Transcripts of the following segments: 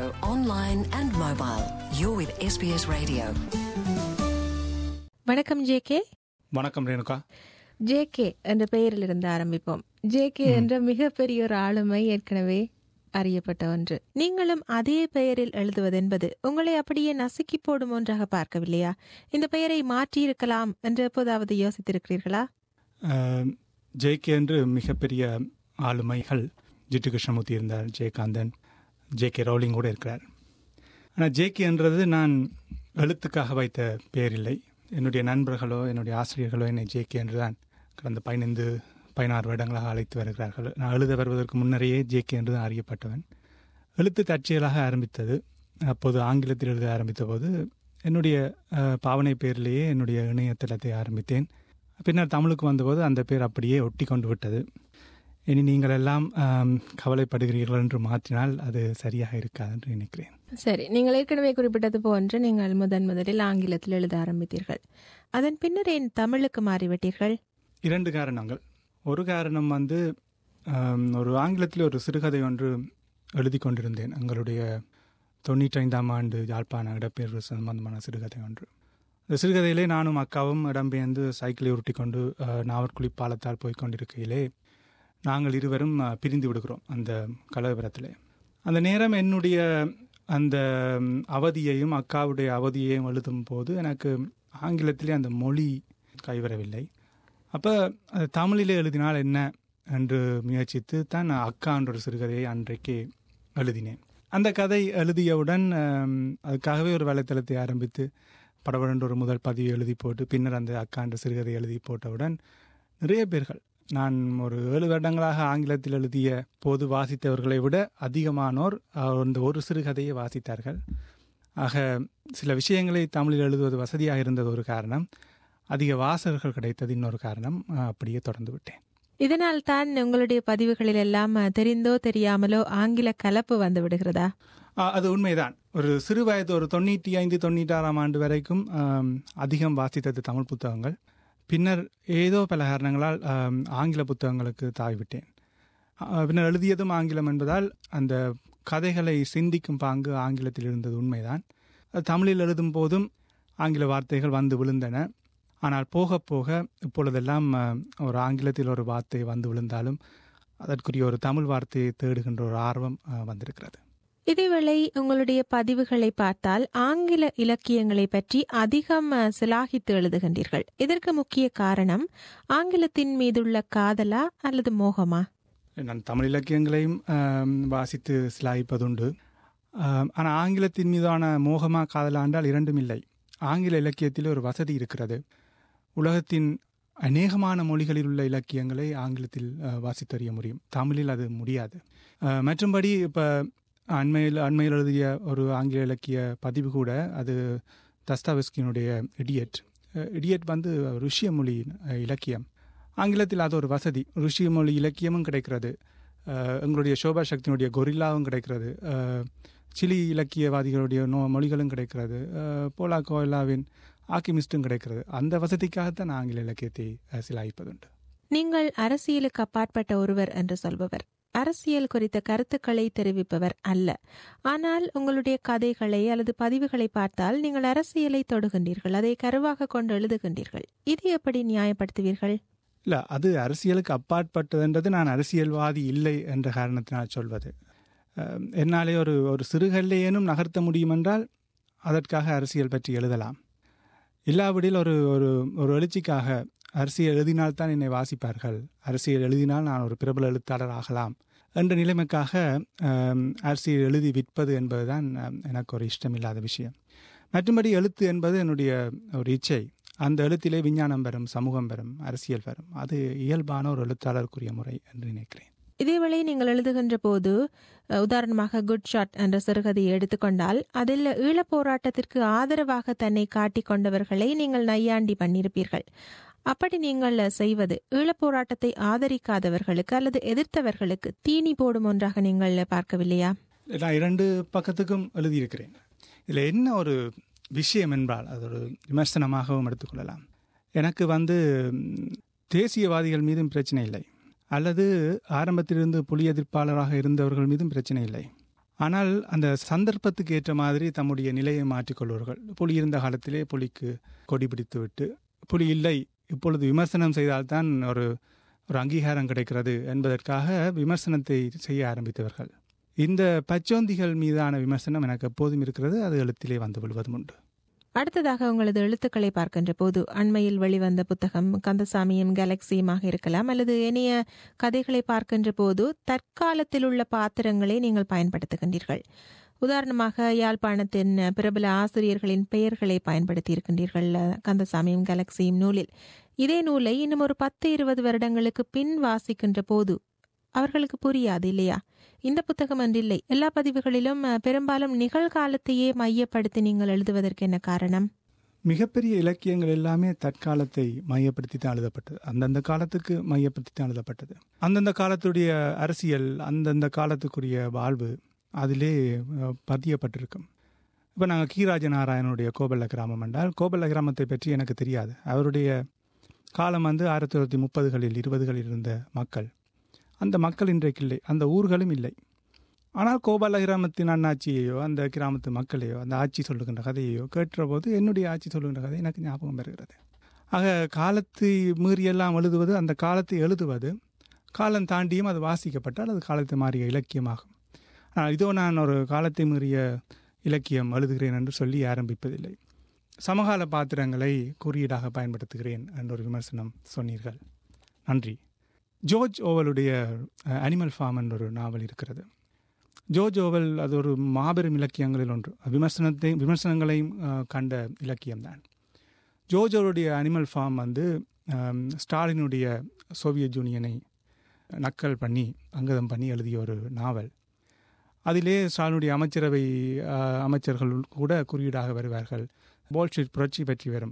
online and mobile. You're with SBS Radio. வணக்கம் J K வணக்கம் Renuka J K என்ற பெயரிலிருந்து ஆரம்பிப்போம் ஜே கே என்ற மிகப்பெரிய ஒரு ஆளுமை ஏற்கனவே அறியப்பட்ட ஒன்று நீங்களும் அதே பெயரில் எழுதுவதென்பது உங்களை அப்படியே நசுக்கி போடும் ஒன்றாக பார்க்கவில்லையா இந்த பெயரை மாற்றியிருக்கலாம் என்று எப்போதாவது யோசித்திருக்கிறீர்களா ஜேகே என்று மிகப்பெரிய ஆளுமைகள் ஜிட்டு கிருஷ்ணமூர்த்தி இருந்தார் ஜெயகாந்தன் ஜே கே ரவுலிங் கூட இருக்கிறார் ஆனால் ஜேகே என்றது நான் எழுத்துக்காக வைத்த பெயர் இல்லை என்னுடைய நண்பர்களோ என்னுடைய ஆசிரியர்களோ என்னை ஜேகே என்று தான் கடந்த பதினைந்து பதினாறு வருடங்களாக அழைத்து வருகிறார்கள் நான் எழுத வருவதற்கு முன்னரேயே ஜேகே என்று தான் அறியப்பட்டவன் எழுத்து தற்செயலாக ஆரம்பித்தது அப்போது ஆங்கிலத்தில் எழுத ஆரம்பித்த போது என்னுடைய அஹ், பாவனை பேரிலேயே என்னுடைய இணையதளத்தை ஆரம்பித்தேன் பின்னர் தமிழுக்கு வந்தபோது அந்த பேர் அப்படியே ஒட்டி கொண்டு விட்டது இனி நீங்கள் எல்லாம் ஆம், கவலைப்படுகிறீர்கள் என்று மாற்றினால் அது சரியாக இருக்காது என்று நினைக்கிறேன் சரி நீங்கள் ஏற்கனவே குறிப்பிட்டது போன்று நீங்கள் முதன் முதலில் ஆங்கிலத்தில் எழுத ஆரம்பித்தீர்கள் அதன் பின்னர் ஏன் தமிழுக்கு மாறிவிட்டீர்கள் இரண்டு காரணங்கள் ஒரு காரணம் வந்து ஆம், ஒரு ஆங்கிலத்தில் ஒரு சிறுகதை ஒன்று எழுதி கொண்டிருந்தேன் எங்களுடைய தொண்ணூற்றைந்தாம் ஆண்டு யாழ்ப்பாண இடப்பெயர்வு சம்பந்தமான சிறுகதை ஒன்று அந்த சிறுகதையிலே நானும் அக்காவும் இடம்பெயர்ந்து சைக்கிளை உருட்டி கொண்டு அஹ், நாவற்குழி பாலத்தால் போய் கொண்டிருக்கையிலே நாங்கள் இருவரும் அஹ், பிரிந்து விடுகிறோம் அந்த கலவரத்திலே அந்த நேரம் என்னுடைய அந்த ம், அவதியையும் அக்காவுடைய அவதியையும் எழுதும் போது எனக்கு ஆங்கிலத்திலே அந்த மொழி கைவரவில்லை அப்போ அது தமிழிலே எழுதினால் என்ன என்று முயற்சித்து தான் நான் அக்கா என்ற ஒரு சிறுகதையை அன்றைக்கு எழுதினேன் அந்த கதை எழுதியவுடன் ஆம், அதுக்காகவே ஒரு வலைத்தளத்தை ஆரம்பித்து படபடன்ற ஒரு முதல் பதிவு எழுதி போட்டு பின்னர் அந்த அக்கா என்ற சிறுகதை எழுதி போட்டவுடன் நிறைய பேர்கள் நான் ஒரு ஏழு வருடங்களாக ஆங்கிலத்தில் எழுதிய போது வாசித்தவர்களை விட அதிகமானோர் அஹ், அந்த ஒரு சிறுகதையை வாசித்தார்கள் ஆக சில விஷயங்களை தமிழில் எழுதுவது வசதியாக இருந்தது ஒரு காரணம் அதிக வாசகர்கள் கிடைத்தது இன்னொரு காரணம் அஹ், அப்படியே தொடர்ந்து விட்டேன் இதனால் தான் உங்களுடைய பதிவுகளில் எல்லாம் அஹ், தெரிந்தோ தெரியாமலோ ஆங்கில கலப்பு வந்து விடுகிறதா ஆ, அது உண்மைதான் ஒரு சிறு வயது ஒரு தொண்ணூற்றி ஐந்து தொண்ணூற்றாறாம் ஆண்டு வரைக்கும் ஆம், அதிகம் வாசித்தது தமிழ் புத்தகங்கள் பின்னர் ஏதோ பல காரணங்களால் ஆம், ஆங்கில புத்தகங்களுக்கு தாய்விட்டேன் ஆ, பின்னர் எழுதியதும் ஆங்கிலம் என்பதால் அந்த கதைகளை சிந்திக்கும் பாங்கு ஆங்கிலத்தில் இருந்தது உண்மைதான் அது தமிழில் எழுதும் போதும் ஆங்கில வார்த்தைகள் வந்து விழுந்தன ஆனால் போக போக இப்பொழுதெல்லாம் ஆ, ஒரு ஆங்கிலத்தில் ஒரு வார்த்தை வந்து விழுந்தாலும் அதற்குரிய ஒரு தமிழ் வார்த்தையை தேடுகின்ற ஒரு ஆர்வம் ஆ, வந்திருக்கிறது இதேவேளை உங்களுடைய பதிவுகளை பார்த்தால் ஆங்கில இலக்கியங்களை பற்றி அதிகம் அஹ், சிலாகித்து எழுதுகின்றீர்கள் இதற்கு முக்கிய காரணம் ஆங்கிலத்தின் மீதுள்ள காதலா அல்லது மோகமா நான் தமிழ் இலக்கியங்களையும் ஆம், வாசித்து சிலாயிப்பதுண்டு ஆனால் ஆங்கிலத்தின் மீதான மோகமா காதலாண்டால் இரண்டும் இல்லை ஆங்கில இலக்கியத்தில் ஒரு வசதி இருக்கிறது உலகத்தின் அநேகமான மொழிகளில் உள்ள இலக்கியங்களை ஆங்கிலத்தில் அஹ், வாசித்தறிய முடியும் தமிழில் அது முடியாது அஹ், மற்றும்படி இப்போ அண்மையில் அண்மையில் எழுதிய ஒரு ஆங்கில இலக்கிய பதிவு கூட அது தஸ்தாவெஸ்கினுடைய இடியட் இடியட் வந்து ருஷ்ய மொழி அஹ், இலக்கியம் ஆங்கிலத்தில் அது ஒரு வசதி ருஷ்ய மொழி இலக்கியமும் கிடைக்கிறது அஹ், எங்களுடைய சோபா சக்தியினுடைய கொரில்லாவும் கிடைக்கிறது அஹ், சிலி இலக்கியவாதிகளுடைய நோ மொழிகளும் கிடைக்கிறது அஹ், போலா கோயலாவின் ஆக்கிமிஸ்டும் கிடைக்கிறது அந்த வசதிக்காகத்தான் நான் ஆங்கில இலக்கியத்தை அஹ், சிலாயிப்பதுண்டு நீங்கள் அரசியலுக்கு அப்பாற்பட்ட ஒருவர் என்று சொல்பவர் அரசியல் குறித்த கருத்துக்களை தெரிவிப்பவர் அல்ல ஆனால் உங்களுடைய கதைகளை அல்லது பதிவுகளை பார்த்தால் நீங்கள் அரசியலை தொடுகின்றீர்கள் அதை கருவாக கொண்டு எழுதுகின்றீர்கள் இது எப்படி நியாயப்படுத்துவீர்கள் இல்லை அது அரசியலுக்கு அப்பாற்பட்டதுன்றது நான் அரசியல்வாதி இல்லை என்ற காரணத்தினால் சொல்வது அஹ், என்னாலே ஒரு ஒரு சிறுகல்லையேனும் நகர்த்த முடியும் என்றால் அதற்காக அரசியல் பற்றி எழுதலாம் இல்லாவிடில் ஒரு ஒரு ஒரு எழுச்சிக்காக அரசியல் எழுதினால்தான் என்னை வாசிப்பார்கள் அரசியல் எழுதினால் நான் ஒரு பிரபல எழுத்தாளர் ஆகலாம் என்ற நிலைமைக்காக அஹ், அரசியல் எழுதி விற்பது என்பதுதான் அஹ், எனக்கு ஒரு இஷ்டமில்லாத விஷயம் மற்றும்படி எழுத்து என்பது என்னுடைய ஒரு இச்சை அந்த எழுத்திலே விஞ்ஞானம் பெறும் சமூகம் பெறும் அரசியல் பெறும் அது இயல்பான ஒரு எழுத்தாளருக்குரிய முறை என்று நினைக்கிறேன் இதேவேளை நீங்கள் எழுதுகின்ற போது அஹ், உதாரணமாக குட் ஷாட் என்ற சிறுகதையை எடுத்துக்கொண்டால் அதில் ஈழப் போராட்டத்திற்கு ஆதரவாக தன்னை காட்டிக் கொண்டவர்களை நீங்கள் நையாண்டி பண்ணியிருப்பீர்கள் அப்படி நீங்கள் செய்வது ஈழப் போராட்டத்தை ஆதரிக்காதவர்களுக்கு அல்லது எதிர்த்தவர்களுக்கு தீனி போடும் ஒன்றாக நீங்கள் பார்க்கவில்லையா நான் இரண்டு பக்கத்துக்கும் எழுதியிருக்கிறேன் இதில் என்ன ஒரு விஷயம் என்பால் அது ஒரு விமர்சனமாகவும் எடுத்துக்கொள்ளலாம் எனக்கு வந்து ம், தேசியவாதிகள் மீதும் பிரச்சனை இல்லை அல்லது ஆரம்பத்திலிருந்து புலி எதிர்ப்பாளராக இருந்தவர்கள் மீதும் பிரச்சனை இல்லை ஆனால் அந்த சந்தர்ப்பத்துக்கு ஏற்ற மாதிரி தம்முடைய நிலையை மாற்றிக்கொள்வார்கள் புலி இருந்த காலத்திலே புலிக்கு கொடி பிடித்து விட்டு புலி இல்லை இப்பொழுது விமர்சனம் செய்தால்தான் ஒரு ஒரு அங்கீகாரம் கிடைக்கிறது என்பதற்காக விமர்சனத்தை செய்ய ஆரம்பித்தவர்கள் இந்த பச்சோந்திகள் மீதான விமர்சனம் எனக்கு எப்போதும் இருக்கிறது அது எழுத்திலே வந்து விழுவதும் உண்டு அடுத்ததாக உங்களது எழுத்துக்களை பார்க்கின்ற போது அண்மையில் வெளிவந்த புத்தகம் கந்தசாமியும் கேலக்சியுமாக இருக்கலாம் அல்லது இனிய கதைகளை பார்க்கின்ற போது தற்காலத்தில் உள்ள பாத்திரங்களை நீங்கள் பயன்படுத்துகின்றீர்கள் உதாரணமாக யாழ்ப்பாணத்தின் பிரபல ஆசிரியர்களின் பெயர்களை பயன்படுத்தி இருக்கின்றீர்கள் கந்தசாமியும் கேலக்சியும் நூலில் இதே நூலை இன்னும் ஒரு பத்து இருபது வருடங்களுக்கு பின் வாசிக்கின்ற போது அவர்களுக்கு புரியாது இல்லையா இந்த புத்தகம் அன்றில்லை எல்லா பதிவுகளிலும் பெரும்பாலும் நிகழ்காலத்தையே மையப்படுத்தி நீங்கள் எழுதுவதற்கு என்ன காரணம் மிகப்பெரிய இலக்கியங்கள் எல்லாமே தற்காலத்தை மையப்படுத்தி தான் எழுதப்பட்டது அந்தந்த காலத்துக்கு மையப்படுத்தி தான் எழுதப்பட்டது அந்தந்த காலத்துடைய அரசியல் அந்தந்த காலத்துக்குரிய வாழ்வு அதிலே பதியப்பட்டிருக்கும் இப்போ நாங்கள் கீராஜ நாராயணனுடைய கோபல்ல கிராமம் என்றால் கோபல்ல கிராமத்தை பற்றி எனக்கு தெரியாது அவருடைய காலம் வந்து ஆயிரத்தி தொள்ளாயிரத்தி முப்பதுகளில் இருபதுகளில் இருந்த மக்கள் அந்த மக்கள் இன்றைக்கு இல்லை அந்த ஊர்களும் இல்லை ஆனால் கோபால கிராமத்தின் அண்ணாச்சியையோ அந்த கிராமத்து மக்களையோ அந்த ஆட்சி சொல்லுகின்ற கதையையோ கேட்டுற போது என்னுடைய ஆட்சி சொல்லுகின்ற கதை எனக்கு ஞாபகம் வருகிறது ஆக காலத்தை மீறியெல்லாம் எழுதுவது அந்த காலத்தை எழுதுவது காலம் தாண்டியும் அது வாசிக்கப்பட்டால் அது காலத்தை மாறிய இலக்கியமாகும் இதோ நான் ஒரு காலத்தை மீறிய இலக்கியம் எழுதுகிறேன் என்று சொல்லி ஆரம்பிப்பதில்லை சமகால பாத்திரங்களை குறியீடாக பயன்படுத்துகிறேன் என்ற ஒரு விமர்சனம் சொன்னீர்கள் நன்றி ஜோர்ஜ் ஓவலுடைய அனிமல் ஃபார்ம் என்ற ஒரு நாவல் இருக்கிறது ஜோர்ஜ் ஓவல் அது ஒரு மாபெரும் இலக்கியங்களில் ஒன்று விமர்சனத்தை விமர்சனங்களையும் கண்ட இலக்கியம்தான் ஜோர்ஜ் ஓவலுடைய அனிமல் ஃபார்ம் வந்து ஸ்டாலினுடைய சோவியத் யூனியனை நக்கல் பண்ணி அங்கதம் பண்ணி எழுதிய ஒரு நாவல் அதிலே ஸ்டாலினுடைய அமைச்சரவை அமைச்சர்கள் கூட குறியீடாக வருவார்கள் போல்ஷிட் புரட்சி பற்றி வரும்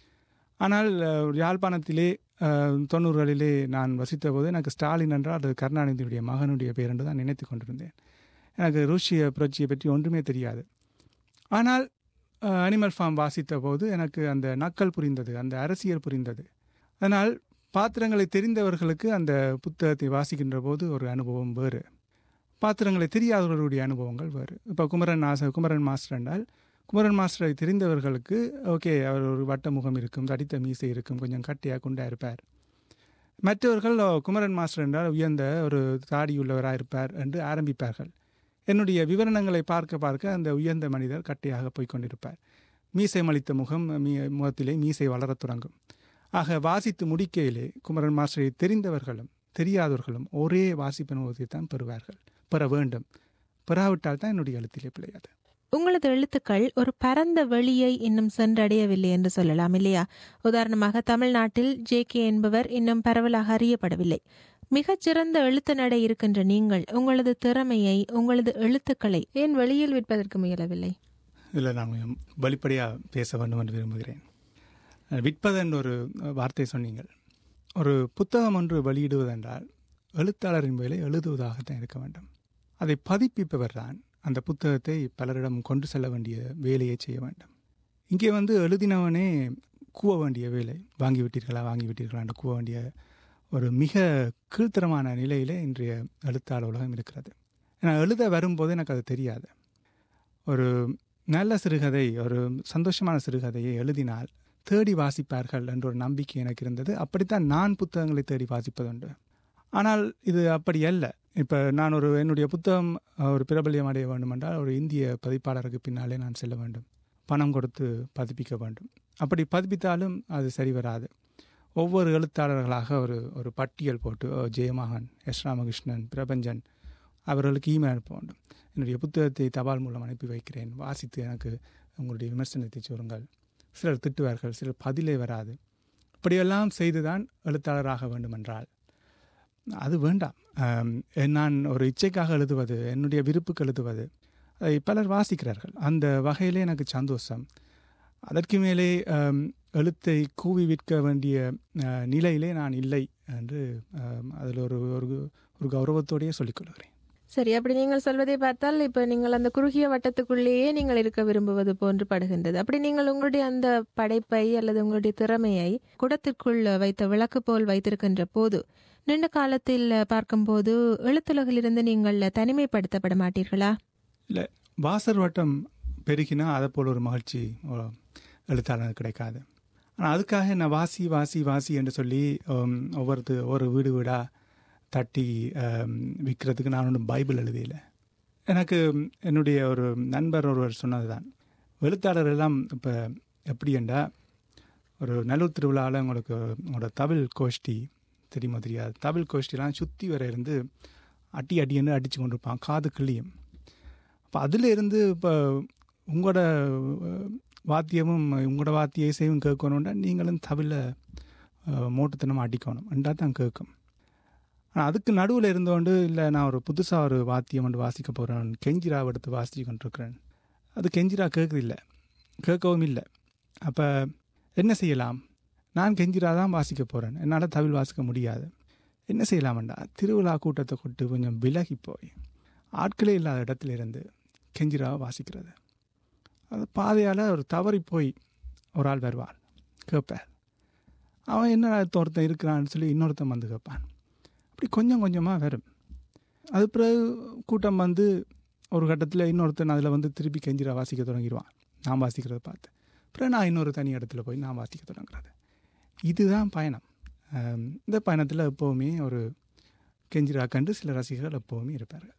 ஆனால் யாழ்ப்பாணத்திலே தொண்ணூறுகளிலே நான் வசித்த போது எனக்கு ஸ்டாலின் என்றால் அது கருணாநிதியுடைய மகனுடைய பேர் என்று தான் நினைத்து கொண்டிருந்தேன் எனக்கு ருஷ்ய புரட்சியை பற்றி ஒன்றுமே தெரியாது ஆனால் அனிமல் ஃபார்ம் வாசித்த போது எனக்கு அந்த நக்கல் புரிந்தது அந்த அரசியல் புரிந்தது அதனால் பாத்திரங்களை தெரிந்தவர்களுக்கு அந்த புத்தகத்தை வாசிக்கின்ற போது ஒரு அனுபவம் வேறு பாத்திரங்களை தெரியாதவர்களுடைய அனுபவங்கள் வேறு இப்போ குமரன் ஆச குமரன் மாஸ்டர் என்றால் குமரன் மாஸ்டரை தெரிந்தவர்களுக்கு ஓகே அவர் ஒரு வட்ட முகம் இருக்கும் தடித்த மீசை இருக்கும் கொஞ்சம் கட்டியாக குண்டா இருப்பார் மற்றவர்கள் குமரன் மாஸ்டர் என்றால் உயர்ந்த ஒரு தாடியுள்ளவராக இருப்பார் என்று ஆரம்பிப்பார்கள் என்னுடைய விவரணங்களை பார்க்க பார்க்க அந்த உயர்ந்த மனிதர் கட்டையாக போய்கொண்டிருப்பார் மீசை மலித்த முகம் மீ முகத்திலே மீசை வளரத் தொடங்கும் ஆக வாசித்து முடிக்கையிலே குமரன் மாஸ்டரை தெரிந்தவர்களும் தெரியாதவர்களும் ஒரே வாசிப்பு அனுபவத்தை தான் பெறுவார்கள் பெற வேண்டும் பெறாவிட்டால் தான் என்னுடைய எழுத்திலே பிழையாது உங்களது எழுத்துக்கள் ஒரு பரந்த வெளியை இன்னும் சென்றடையவில்லை என்று சொல்லலாம் இல்லையா உதாரணமாக தமிழ்நாட்டில் ஜே கே என்பவர் இன்னும் பரவலாக அறியப்படவில்லை மிகச்சிறந்த எழுத்து நடை இருக்கின்ற நீங்கள் உங்களது திறமையை உங்களது எழுத்துக்களை ஏன் வெளியில் விற்பதற்கு முயலவில்லை இதில் நான் வெளிப்படையாக பேச வேண்டும் என்று விரும்புகிறேன் விற்பதென்று ஒரு வார்த்தை சொன்னீங்கள் ஒரு புத்தகம் ஒன்று வெளியிடுவதென்றால் எழுத்தாளரின் வேலை எழுதுவதாகத்தான் இருக்க வேண்டும் அதை பதிப்பிப்பவர் தான் அந்த புத்தகத்தை பலரிடம் கொண்டு செல்ல வேண்டிய வேலையை செய்ய வேண்டும் இங்கே வந்து எழுதினவனே கூவ வேண்டிய வேலை வாங்கிவிட்டீர்களா வாங்கிவிட்டீர்களா என்று கூவ வேண்டிய ஒரு மிக கீழ்த்தரமான நிலையிலே இன்றைய எழுத்தாளர் உலகம் இருக்கிறது ஏன்னா எழுத வரும்போது எனக்கு அது தெரியாது ஒரு நல்ல சிறுகதை ஒரு சந்தோஷமான சிறுகதையை எழுதினால் தேடி வாசிப்பார்கள் என்ற ஒரு நம்பிக்கை எனக்கு இருந்தது அப்படித்தான் நான் புத்தகங்களை தேடி வாசிப்பதுண்டு ஆனால் இது அப்படி அல்ல இப்போ நான் ஒரு என்னுடைய புத்தகம் ஒரு பிரபல்யம் அடைய வேண்டும் என்றால் ஒரு இந்திய பதிப்பாளருக்கு பின்னாலே நான் செல்ல வேண்டும் பணம் கொடுத்து பதிப்பிக்க வேண்டும் அப்படி பதிப்பித்தாலும் அது சரி வராது ஒவ்வொரு எழுத்தாளர்களாக ஒரு ஒரு பட்டியல் போட்டு ஜெயமோகன் எஸ் ராமகிருஷ்ணன் பிரபஞ்சன் அவர்களுக்கு இமெயில் அனுப்ப வேண்டும் என்னுடைய புத்தகத்தை தபால் மூலம் அனுப்பி வைக்கிறேன் வாசித்து எனக்கு உங்களுடைய விமர்சனத்தை சொல்லுங்கள் சிலர் திட்டுவார்கள் சிலர் பதிலே வராது இப்படியெல்லாம் செய்துதான் எழுத்தாளராக வேண்டுமென்றால் அது வேண்டாம் நான் ஒரு இச்சைக்காக எழுதுவது என்னுடைய விருப்புக்கு எழுதுவது அதை பலர் வாசிக்கிறார்கள் அந்த வகையிலே எனக்கு சந்தோஷம் அதற்கு மேலே எழுத்தை கூவி விற்க வேண்டிய நிலையிலே நான் இல்லை என்று அதில் ஒரு ஒரு ஒரு கௌரவத்தோடையே சொல்லிக்கொள்கிறேன் சரி அப்படி நீங்கள் சொல்வதை பார்த்தால் இப்போ நீங்கள் அந்த குறுகிய வட்டத்துக்குள்ளேயே நீங்கள் இருக்க விரும்புவது போன்று படுகின்றது அப்படி நீங்கள் உங்களுடைய அந்த படைப்பை அல்லது உங்களுடைய திறமையை குடத்திற்குள் வைத்த விளக்கு போல் வைத்திருக்கின்ற போது நீண்ட காலத்தில் பார்க்கும்போது எழுத்துலகிலிருந்து நீங்கள் தனிமைப்படுத்தப்பட மாட்டீர்களா இல்லை வாசர் வட்டம் பெருகினா அதை போல் ஒரு மகிழ்ச்சி ஒரு எழுத்தாளர் கிடைக்காது ஆனால் அதுக்காக நான் வாசி வாசி வாசி என்று சொல்லி ஹம், ஒவ்வொருத்து ஒரு வீடு வீடாக தட்டி ஹம், விற்கிறதுக்கு நான் ஒன்றும் பைபிள் எழுதியில எனக்கு என்னுடைய ஒரு நண்பர் ஒருவர் சொன்னது தான் எழுத்தாளர் எல்லாம் இப்போ எப்படி என்றா ஒரு நல்லூர் திருவிழாவில் உங்களுக்கு உங்களோட தமிழ் கோஷ்டி தெரியுமா தெரியாது தமிழ் கோஷ்டிலாம் சுற்றி வர இருந்து அடி அடின்னு அடித்து கொண்டிருப்பான் காது கிளியும் அப்போ அதில் இருந்து இப்போ உங்களோட அஹ், வாத்தியமும் உங்களோட வாத்திய இசையும் கேட்கணுன்னா நீங்களும் தமிழில் மோட்டுத்தனமாக அடிக்கணும் ரெண்டா தான் கேட்கும் ஆனால் அதுக்கு நடுவில் இருந்தோண்டு இல்லை நான் ஒரு புதுசாக ஒரு வாத்தியம் வந்து வாசிக்க போகிறேன் கெஞ்சிராவை எடுத்து வாசித்து கொண்டிருக்கிறேன் அது கெஞ்சிரா கேட்குதில்ல கேட்கவும் இல்லை அப்போ என்ன செய்யலாம் நான் கெஞ்சிரா தான் வாசிக்க போகிறேன் என்னால் தமிழ் வாசிக்க முடியாது என்ன செய்யலாமண்டா திருவிழா கூட்டத்தை கொண்டு கொஞ்சம் விலகி போய் ஆட்களே இல்லாத இடத்துல இருந்து கெஞ்சிராவை வாசிக்கிறது அது பாதையால் ஒரு தவறி போய் ஒரு ஆள் வருவான் கேட்பார் அவன் என்ன ஒருத்தன் இருக்கிறான்னு சொல்லி இன்னொருத்தன் வந்து கேட்பான் அப்படி கொஞ்சம் கொஞ்சமாக வரும் அது பிறகு கூட்டம் வந்து ஒரு கட்டத்தில் இன்னொருத்தன் அதில் வந்து திருப்பி கெஞ்சிரா வாசிக்க தொடங்கிடுவான் நான் வாசிக்கிறத பார்த்து அப்புறம் நான் இன்னொரு தனி இடத்துல போய் நான் வாசிக்க தொடங்குறது இதுதான் பயணம் ஆம், இந்த பயணத்தில் எப்போவுமே ஒரு கெஞ்சிரா கண்டு சில ரசிகர்கள் எப்போவுமே இருப்பார்கள்